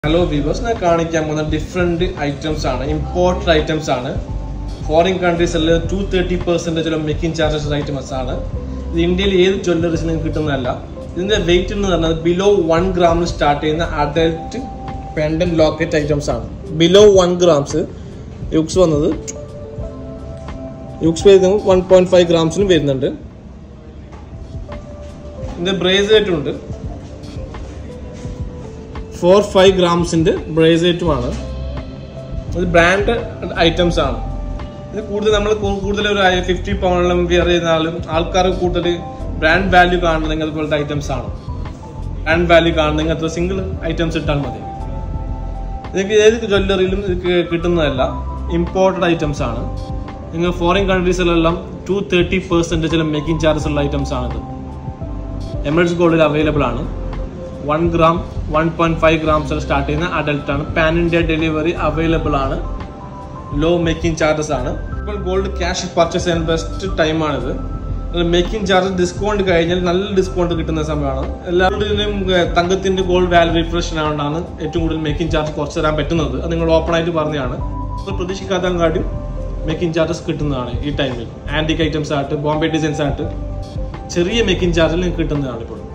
hello viewers ഞാൻ കാണിക്കാൻ പോകുന്ന ഡിഫറെൻറ്റ് ഐറ്റംസ് ആണ് ഇമ്പോർട്ടഡ് ഐറ്റംസ് ആണ് ഫോറിൻ കൺട്രീസിൽ two thirty percentage making charges items ആണ് ഇത് ഇന്ത്യയിൽ ഏത് ജ്വല്ലറീസിനും കിട്ടുന്നതല്ല ഇതിന്റെ വെയിറ്റ് എന്ന് പറഞ്ഞാൽ ബിലോ വൺ ഗ്രാമിൽ സ്റ്റാർട്ട് ചെയ്യുന്ന അഡൽട്ട് പെൻഡൻ ലോക്കറ്റ് ഐറ്റംസ് ആണ് ബിലോ വൺ ഗ്രാംസ് യുക്സ് വന്നത് യുക്സ് വരുന്നത് വൺ പോയിന്റ് ഫൈവ് ഗ്രാംസിനും വരുന്നുണ്ട് ഇതിന്റെ ബ്രേസ്ലെറ്റ് ഉണ്ട് ഫോർ ഫൈവ് ഗ്രാംസിന്റെ ബ്രേസ്ലെറ്റുമാണ് ഇത് ബ്രാൻഡ് ഐറ്റംസ് ആണ് ഇത് കൂടുതൽ നമ്മൾ കൂടുതൽ ഒരു ഫിഫ്റ്റി പൗണ്ടിലും വിയർ ചെയ്യുന്ന ആളും ആൾക്കാർ കൂടുതൽ ബ്രാൻഡ് വാല്യൂ കാണുന്നെങ്കിൽ അതുപോലത്തെ ഐറ്റംസ് ആണ് ബ്രാൻഡ് വാല്യൂ കാണുന്നെങ്കിൽ അത്ര സിംഗിൾ ഐറ്റംസ് ഇട്ടാൽ മതി നിങ്ങൾക്ക് ഏത് ജ്വല്ലറിയിലും ഇത് കി- കിട്ടുന്നതല്ല ഇമ്പോർട്ടഡ് ഐറ്റംസ് ആണ് നിങ്ങൾ ഫോറിൻ കൺട്രീസിലെല്ലാം ടു തേർട്ടി പെർസെൻറ്റേജിലും മേക്കിംഗ് ചാർജസ് ഉള്ള ഐറ്റംസ് ആണിത് എമറേറ്റ്സ് ഗോൾഡിൽ അവൈലബിൾ ആണ് one gram one point five ഗ്രാംസിൽ സ്റ്റാർട്ട് ചെയ്യുന്ന അഡൽട്ട് ആണ് പാൻ ഇന്ത്യ ഡെലിവറി അവൈലബിൾ ആണ് ലോ മേക്കിംഗ് ചാർജസ് ആണ് ഇപ്പോൾ ഗോൾഡ് ക്യാഷ് പർച്ചേസ് ചെയ്യാൻ ബെസ്റ്റ് ടൈമാണിത് മേക്കിംഗ് ചാർജ് ഡിസ്കൗണ്ട് കഴിഞ്ഞാൽ നല്ല ഡിസ്കൗണ്ട് കിട്ടുന്ന സമയമാണ് എല്ലാവരുടെയും തങ്കത്തിന്റെ ഗോൾഡ് വാല്യൂ റിഫ്രഷൻ ആയതുകൊണ്ടാണ് ഏറ്റവും കൂടുതൽ മേക്കിംഗ് ചാർജ് കുറച്ച് തരാൻ പറ്റുന്നത് അത് നിങ്ങൾ ഓപ്പൺ ആയിട്ട് പറഞ്ഞതാണ് അപ്പോൾ പ്രതീക്ഷിക്കാത്തങ്ങാട്ടും മേക്കിംഗ് ചാർജസ് കിട്ടുന്നതാണ് ഈ ടൈമിൽ ആന്റിക് ഐറ്റംസ് ആയിട്ട് ബോംബെ ഡിസൈൻസ് ആയിട്ട് ചെറിയ മേക്കിംഗ് ചാർജിൽ നിങ്ങൾക്ക് കിട്ടുന്നതാണ് ഇപ്പോൾ